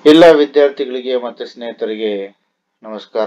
ಎಲ್ಲ ವಿದ್ಯಾರ್ಥಿಗಳಿಗೆ ಮತ್ತು ಸ್ನೇಹಿತರಿಗೆ ನಮಸ್ಕಾರ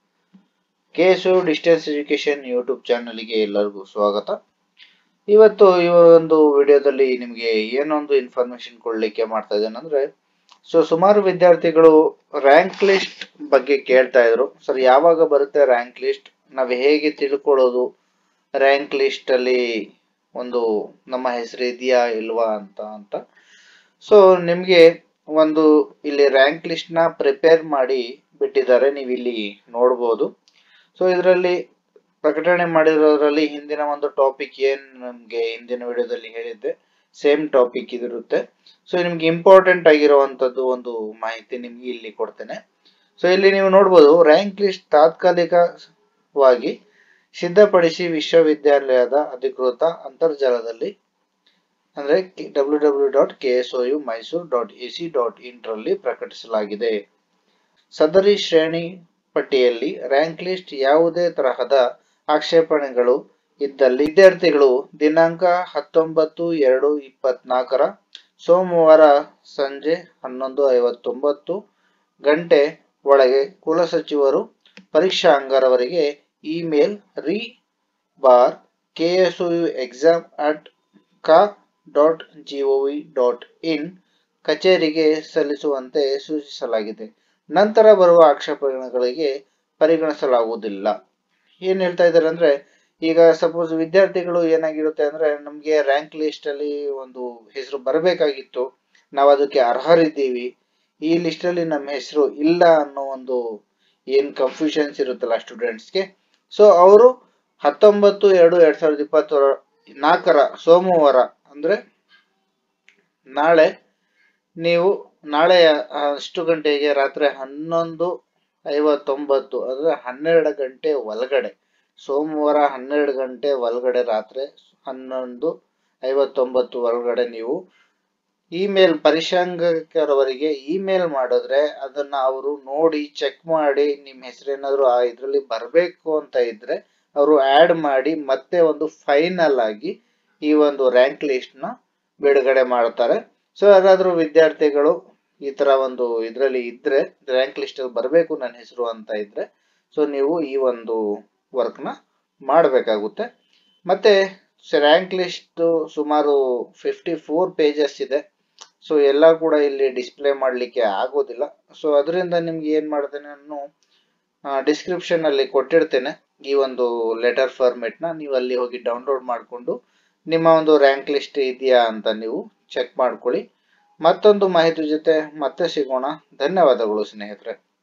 K S U distance education YouTube ಚಾನಲ್ಗೆ ಎಲ್ಲರಿಗೂ ಸ್ವಾಗತ ಇವತ್ತು ಈ ಒಂದು ವಿಡಿಯೋದಲ್ಲಿ ನಿಮಗೆ ಏನೊಂದು ಇನ್ಫಾರ್ಮೇಶನ್ ಕೊಡಲಿಕ್ಕೆ ಮಾಡ್ತಾ ಇದ್ದೇನೆ ಅಂದ್ರೆ ಸೊ ಸುಮಾರು ವಿದ್ಯಾರ್ಥಿಗಳು ರ್ಯಾಂಕ್ ಲಿಸ್ಟ್ ಬಗ್ಗೆ ಕೇಳ್ತಾ ಇದ್ರು ಸರ್ ಯಾವಾಗ ಬರುತ್ತೆ ರ್ಯಾಂಕ್ ಲಿಸ್ಟ್ ನಾವು ಹೇಗೆ ತಿಳ್ಕೊಳ್ಳೋದು ರ್ಯಾಂಕ್ ಲಿಸ್ಟ್ ಅಲ್ಲಿ ಒಂದು ನಮ್ಮ ಹೆಸರು ಇದೆಯಾ ಇಲ್ವಾ ಅಂತ ಅಂತ ಸೊ ನಿಮಗೆ ಒಂದು ಇಲ್ಲಿ ರ್ಯಾಂಕ್ ಲಿಸ್ಟ್ ನ ಪ್ರಿಪೇರ್ ಮಾಡಿ ಬಿಟ್ಟಿದ್ದಾರೆ ನೀವು ಇಲ್ಲಿ ನೋಡ್ಬೋದು ಸೊ ಇದರಲ್ಲಿ ಪ್ರಕಟಣೆ ಮಾಡಿರೋದ್ರಲ್ಲಿ ಹಿಂದಿನ ಒಂದು ಟಾಪಿಕ್ ಏನ್ ನಮಗೆ ಹಿಂದಿನ ವಿಡಿಯೋದಲ್ಲಿ ಹೇಳಿದ್ದೆ ಸೇಮ್ ಟಾಪಿಕ್ ಇದಿರುತ್ತೆ ಸೊ ನಿಮ್ಗೆ ಇಂಪಾರ್ಟೆಂಟ್ ಆಗಿರುವಂತದ್ದು ಒಂದು ಮಾಹಿತಿ ನಿಮ್ಗೆ ಇಲ್ಲಿ ಕೊಡ್ತೇನೆ ಸೊ ಇಲ್ಲಿ ನೀವು ನೋಡ್ಬೋದು ರ್ಯಾಂಕ್ ಲಿಸ್ಟ್ ತಾತ್ಕಾಲಿಕವಾಗಿ ಸಿದ್ಧಪಡಿಸಿ ವಿಶ್ವವಿದ್ಯಾಲಯದ ಅಧಿಕೃತ ಅಂತರ್ಜಾಲದಲ್ಲಿ ಅಂದ್ರೆ W W dot K S O U Mysuru dot A C dot in ರಲ್ಲಿ ಪ್ರಕಟಿಸಲಾಗಿದೆ ಸದರಿ ಶ್ರೇಣಿ ಪಟ್ಟಿಯಲ್ಲಿ ರ್ಯಾಂಕ್ ಲಿಸ್ಟ್ ಯಾವುದೇ ತರಹದ ಆಕ್ಷೇಪಣೆಗಳು ಇದ್ದಲ್ಲಿ ವಿದ್ಯಾರ್ಥಿಗಳು ದಿನಾಂಕ ಹತ್ತೊಂಬತ್ತು ಎರಡು ಇಪ್ಪತ್ನಾಲ್ಕರ ಸೋಮವಾರ ಸಂಜೆ ಹನ್ನೊಂದು ಐವತ್ತೊಂಬತ್ತು ಗಂಟೆ ಒಳಗೆ ಕುಲಸಚಿವರು ಪರೀಕ್ಷಾಂಗರವರಿಗೆ ಇಮೇಲ್ ರಿ ಬಾರ್ K S U exam at ಕಾ ಡಾಟ್ ಜಿಒವಿ ಡಾಟ್ ಇನ್ ಕಚೇರಿಗೆ ಸಲ್ಲಿಸುವಂತೆ ಸೂಚಿಸಲಾಗಿದೆ ನಂತರ ಬರುವ ಆಕ್ಷೇಪಣೆಗಳಿಗೆ ಪರಿಗಣಿಸಲಾಗುವುದಿಲ್ಲ ಏನ್ ಹೇಳ್ತಾ ಇದ್ದಾರೆ ಅಂದ್ರೆ ಈಗ ಸಪೋಸ್ ವಿದ್ಯಾರ್ಥಿಗಳು ಏನಾಗಿರುತ್ತೆ ಅಂದ್ರೆ ನಮ್ಗೆ ರ್ಯಾಂಕ್ ಲಿಸ್ಟ್ ಅಲ್ಲಿ ಒಂದು ಹೆಸರು ಬರಬೇಕಾಗಿತ್ತು ನಾವು ಅದಕ್ಕೆ ಅರ್ಹರಿದ್ದೀವಿ ಈ ಲಿಸ್ಟ್ ಅಲ್ಲಿ ನಮ್ಮ ಹೆಸರು ಇಲ್ಲ ಅನ್ನೋ ಒಂದು ಏನ್ ಕನ್ಫ್ಯೂಷನ್ಸ್ ಇರುತ್ತಲ್ಲ ಸ್ಟೂಡೆಂಟ್ಸ್ಗೆ ಸೊ ಅವರು ಹತ್ತೊಂಬತ್ತು ಎರಡು ಎರಡ್ ಸಾವಿರದ ಇಪ್ಪತ್ತ ನಾಲ್ಕರ ಸೋಮವಾರ ಅಂದ್ರೆ ನಾಳೆ ನೀವು ನಾಳೆ ಅಷ್ಟು ಗಂಟೆಗೆ ರಾತ್ರಿ ಹನ್ನೊಂದು ಐವತ್ತೊಂಬತ್ತು ಅಂದ್ರೆ ಹನ್ನೆರಡು ಗಂಟೆ ಒಳಗಡೆ ಸೋಮವಾರ ಹನ್ನೆರಡು ಗಂಟೆ ಒಳಗಡೆ ರಾತ್ರಿ ಹನ್ನೊಂದು ಐವತ್ತೊಂಬತ್ತು ಒಳಗಡೆ ನೀವು ಇಮೇಲ್ ಪರಿಶಾಂಗಕರವರಿಗೆ ಇಮೇಲ್ ಮಾಡಿದ್ರೆ ಅದನ್ನ ಅವರು ನೋಡಿ ಚೆಕ್ ಮಾಡಿ ನಿಮ್ಮ ಹೆಸರೇನಾದ್ರು ಆ ಇದರಲ್ಲಿ ಬರಬೇಕು ಅಂತ ಇದ್ರೆ ಅವರು ಆಡ್ ಮಾಡಿ ಮತ್ತೆ ಒಂದು ಫೈನಲ್ ಆಗಿ ಈ ಒಂದು ರ್ಯಾಂಕ್ ಲಿಸ್ಟ್ ನ ಬಿಡುಗಡೆ ಮಾಡ್ತಾರೆ ಸೊ ಯಾರಾದ್ರೂ ವಿದ್ಯಾರ್ಥಿಗಳು ಈ ತರ ಒಂದು ಇದರಲ್ಲಿ ಇದ್ರೆ ರ್ಯಾಂಕ್ ಲಿಸ್ಟ್ ಅಲ್ಲಿ ಬರಬೇಕು ನನ್ನ ಹೆಸರು ಅಂತ ಇದ್ರೆ ಸೊ ನೀವು ಈ ಒಂದು ವರ್ಕ್ ನ ಮಾಡಬೇಕಾಗುತ್ತೆ ಮತ್ತೆ ರ್ಯಾಂಕ್ ಲಿಸ್ಟ್ ಸುಮಾರು ಫಿಫ್ಟಿ ಫೋರ್ ಪೇಜಸ್ ಇದೆ ಸೊ ಎಲ್ಲ ಕೂಡ ಇಲ್ಲಿ ಡಿಸ್ಪ್ಲೇ ಮಾಡಲಿಕ್ಕೆ ಆಗೋದಿಲ್ಲ ಸೊ ಅದರಿಂದ ನಿಮ್ಗೆ ಏನ್ ಮಾಡ್ತೇನೆ ನಾನು ಡಿಸ್ಕ್ರಿಪ್ಷನ್ ಅಲ್ಲಿ ಕೊಟ್ಟಿರ್ತೇನೆ ಈ ಒಂದು ಲೆಟರ್ ಫಾರ್ಮೆಟ್ ನ ನೀವು ಅಲ್ಲಿ ಹೋಗಿ ಡೌನ್ಲೋಡ್ ಮಾಡಿಕೊಂಡು ನಿಮ್ಮ ಒಂದು ರ್ಯಾಂಕ್ ಲಿಸ್ಟ್ ಇದೆಯಾ ಅಂತ ನೀವು ಚೆಕ್ ಮಾಡ್ಕೊಳ್ಳಿ ಮತ್ತೊಂದು ಮಾಹಿತಿ ಜೊತೆ ಮತ್ತೆ ಸಿಗೋಣ ಧನ್ಯವಾದಗಳು ಸ್ನೇಹಿತರೆ